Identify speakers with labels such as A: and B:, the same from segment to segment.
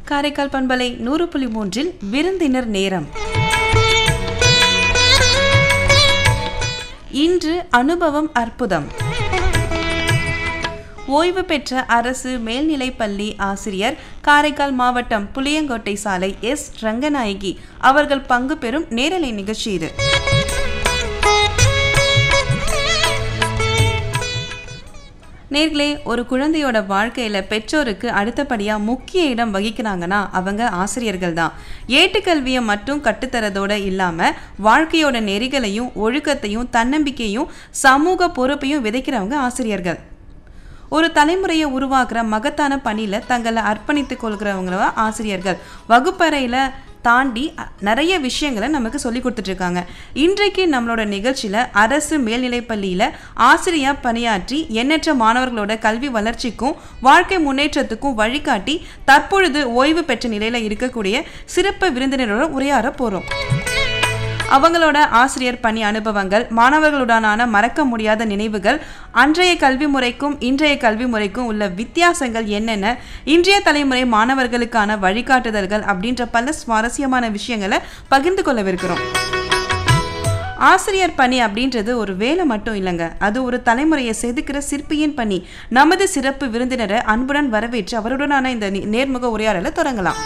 A: காரைக்கால் பண்பலை நூறு புள்ளி மூன்றில் விருந்தினர் நேரம் இன்று அனுபவம் அற்புதம் ஓய்வு பெற்ற அரசு மேல்நிலைப்பள்ளி ஆசிரியர் காரைக்கால் மாவட்டம் புளியங்கோட்டை சாலை எஸ் ரங்கநாயகி அவர்கள் பங்கு பெறும் நேரலை நிகழ்ச்சி இது நேர்களே ஒரு குழந்தையோட வாழ்க்கையில பெற்றோருக்கு அடுத்தபடியா முக்கிய இடம் வகிக்கிறாங்கன்னா அவங்க ஆசிரியர்கள் தான் ஏட்டுக்கல்வியை மட்டும் கட்டுத்தரதோட இல்லாம வாழ்க்கையோட நெறிகளையும் ஒழுக்கத்தையும் தன்னம்பிக்கையும் சமூக பொறுப்பையும் விதைக்கிறவங்க ஆசிரியர்கள் ஒரு தலைமுறையை உருவாக்குற மகத்தான பணியில தங்களை அர்ப்பணித்துக் கொள்கிறவங்கள ஆசிரியர்கள் வகுப்பறையில தாண்டி அ, நிறைய விஷயங்களை நமக்கு சொல்லி கொடுத்துட்டு இருக்காங்க இன்றைக்கு நம்மளோட நிகழ்ச்சியில அரசு மேல்நிலைப்பள்ளியில ஆசிரியா பணியாற்றி எண்ணற்ற மாணவர்களோட கல்வி வளர்ச்சிக்கும் வாழ்க்கை முன்னேற்றத்துக்கும் வழிகாட்டி தற்பொழுது ஓய்வு பெற்ற நிலையில இருக்கக்கூடிய சிறப்பு விருந்தினரோட உரையாட போறோம் அவங்களோட ஆசிரியர் பணி அனுபவங்கள் மாணவர்களுடனான மறக்க முடியாத நினைவுகள் அன்றைய கல்வி முறைக்கும் இன்றைய கல்வி முறைக்கும் உள்ள வித்தியாசங்கள் என்னென்ன இன்றைய தலைமுறை மாணவர்களுக்கான வழிகாட்டுதல்கள் அப்படின்ற பல சுவாரஸ்யமான விஷயங்களை பகிர்ந்து கொள்ளவிருக்கிறோம் ஆசிரியர் பணி அப்படின்றது ஒரு வேலை மட்டும் இல்லைங்க அது ஒரு தலைமுறையை செதுக்கிற சிற்பியின் பணி நமது சிறப்பு விருந்தினரை அன்புடன் வரவேற்று அவருடனான இந்த நி- நேர்முக உரையாடலை தொடங்கலாம்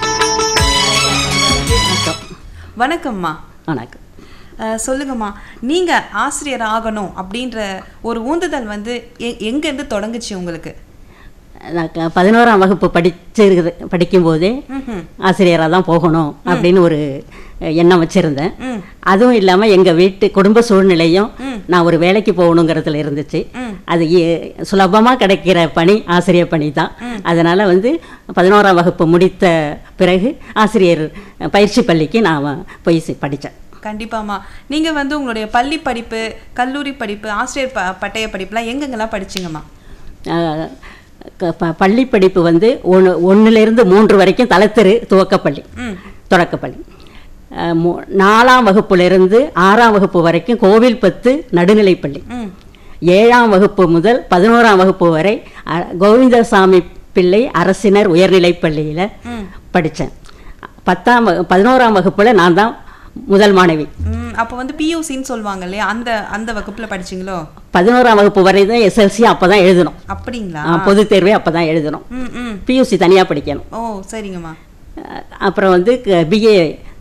A: வணக்கம்மா
B: வணக்கம்
A: அஹ், சொல்லுங்கம்மா நீங்க ஆசிரியர் ஆகணும் அப்படின்ற ஒரு ஊந்துதல் வந்து எ- எங்கேருந்து தொடங்குச்சு உங்களுக்கு
B: நான் க- பதினோராம் வகுப்பு படிச்சிருக்குது படிக்கும்போதே
A: ம்ஹும்.
B: ஆசிரியராக தான் போகணும் அப்படின்னு ஒரு அஹ், எண்ணம் வச்சுருந்தேன்
A: ம்
B: அதுவும் இல்லாமல் எங்கள் வீட்டு குடும்ப சூழ்நிலையும் நான் ஒரு வேலைக்கு போகணுங்கிறதுல இருந்துச்சு
A: ம்.
B: அது சுலபமாக கிடைக்கிற பணி ஆசிரியர் பணி தான் அதனால் வந்து பதினோராம் வகுப்பு முடித்த பிறகு ஆசிரியர் அஹ், பயிற்சி பள்ளிக்கு நான் போய் படித்தேன்
A: கண்டிப்பாம்மா நீங்க வந்து உங்களுடைய பள்ளி படிப்பு கல்லூரி படிப்பு ஆசிரியர் ப பட்டய படிப்புலாம் எங்கெங்கெல்லாம் படிச்சீங்கம்மா
B: அஹ், க- ப- பள்ளி படிப்பு வந்து ஒன்று ஒன்றுலேருந்து மூன்று வரைக்கும் தலத்தெரு துவக்கப்பள்ளி
A: ம்
B: தொடக்கப்பள்ளி அஹ், மூ- நாலாம் வகுப்புலேருந்து ஆறாம் வகுப்பு வரைக்கும் கோவில்பத்து நடுநிலைப்பள்ளி
A: ம்
B: ஏழாம் வகுப்பு முதல் பதினோராம் வகுப்பு வரை அ- கோவிந்தசாமி பிள்ளை அரசினர் உயர்நிலைப் பள்ளியில்
A: ம்
B: படித்தேன் பத்தாம் வகு- பதினோராம் வகுப்பில் நான் தான் முதல் மாணவி
A: ம் அப்போ வந்து பியூசின்னு சொல்லுவாங்க இல்லையா அந்த அந்த வகுப்புல படிச்சீங்களோ
B: பதினோராம் வகுப்பு வரை தான் எஸ்எல்சி அப்போ தான் எழுதணும்
A: அப்படிங்களா
B: அஹ், பொதுத் தேர்வே அப்போ தான் எழுதணும்
A: ம் ம்
B: பியூசி தனியாக படிக்கணும்
A: ஓ சரிங்கம்மா
B: அஹ், அப்புறம் வந்து பிஏ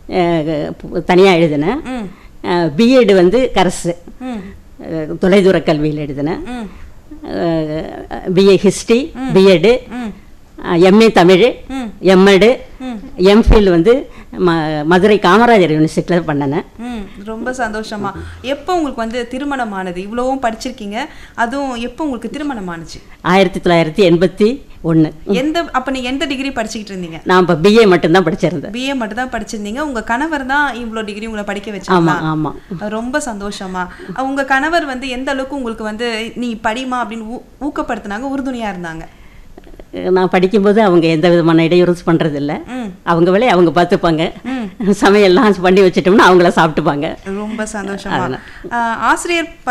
B: தனியாக எழுதினேன்
A: ம்
B: பிஎட் வந்து கரசு
A: ம்
B: அஹ், தொலைதூர கல்வியில் எழுதினேன்
A: ம்
B: பிஏ ஹிஸ்ட்ரி பிஎட்டு
A: ம்
B: எம்ஏ தமிழ்
A: ம்.
B: எம்எடு
A: ம்.
B: எம்ஃபில் வந்து ம மதுரை காமராஜர் யூனிவர்சிட்டியில் பண்ணினேன்
A: ம் ரொம்ப சந்தோஷமா எப்போ உங்களுக்கு வந்து திருமணம் ஆனது இவ்வளவும் படிச்சிருக்கீங்க அதுவும் எப்போ உங்களுக்கு திருமணம் ஆனுச்சு
B: ஆயிரத்தி தொள்ளாயிரத்தி எண்பத்தி ஒன்று
A: எந்த அப்ப நீங்க எந்த டிகிரி படிச்சுக்கிட்டு இருந்தீங்க
B: நான் இப்போ பிஏ மட்டும்தான் படிச்சிருந்தேன்
A: பிஏ மட்டும் தான் படிச்சிருந்தீங்க உங்க கணவர் தான் இவ்வளோ டிகிரி உங்களை படிக்க வச்சாங்களா
B: ஆமாம் ஆமாம்
A: ரொம்ப சந்தோஷமா அஹ் உங்க கணவர் வந்து எந்த அளவுக்கு உங்களுக்கு வந்து நீ படிமா அப்படின்னு ஊ- ஊக்கப்படுத்துனாங்க உறுதுணையா இருந்தாங்க
B: நான் படிக்கும்போது அவங்க எந்த விதமான இடையூறு பண்ணுறதில்ல
A: ம்
B: அவங்க வேலையை அவங்க பார்த்துப்பாங்க
A: ம்
B: சமையல்லாம் பண்ணி வச்சிட்டோம்னா அவங்கள சாப்பிட்டுப்பாங்க
A: ரொம்ப சந்தோஷமா அஹ் ஆசிரியர்